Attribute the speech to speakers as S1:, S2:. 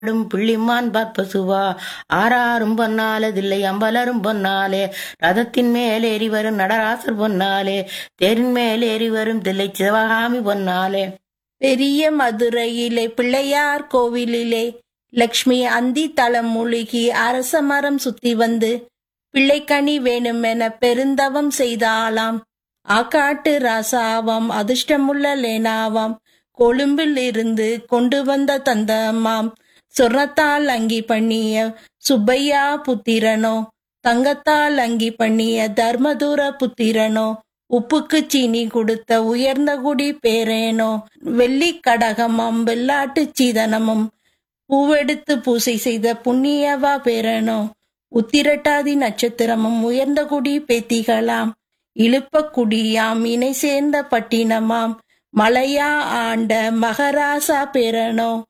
S1: ஆடும் புள்ளிமான் பார்ப்பசுவா ஆறாரும் பொன்னாலதில்லை அம்பலரும் பொன்னாலே ரதத்தின் மேல் ஏறி வரும் நடராசர் பொன்னாலே தேரின் மேல் ஏறி வரும் தில்லை சிவகாமி பொன்னாலே
S2: பெரிய மதுரையிலே பிள்ளையார் கோவிலிலே லக்ஷ்மி அந்தி தலம் மூழ்கி அரச மரம் சுத்தி வந்து பிள்ளைக்கனி வேணுமென பெருந்தவம் செய்தாளாம் ஆக்காட்டு ராசாவாம் அதிர்ஷ்டமுள்ள லேனாவாம் கொழும்பில் இருந்து கொண்டு வந்த தந்தம்மாம் சொர்ணத்தால் அங்கி பண்ணிய சுப்பையா புத்திரனோ தங்கத்தால் அங்கி பண்ணிய தர்மதுர புத்திரனோ உப்புக்கு சீனி கொடுத்த உயர்ந்த குடி பேரேனோ வெள்ளி கடகமும் வெள்ளாட்டு சீதனமும் பூவெடுத்து பூசை செய்த புண்ணியவா பேரனோ உத்திரட்டாதி நட்சத்திரமும் உயர்ந்த குடி பேத்திகளாம் இழுப்ப குடியாம் இணை சேர்ந்த பட்டினமாம் மலையா ஆண்ட மகராசா பேரனோ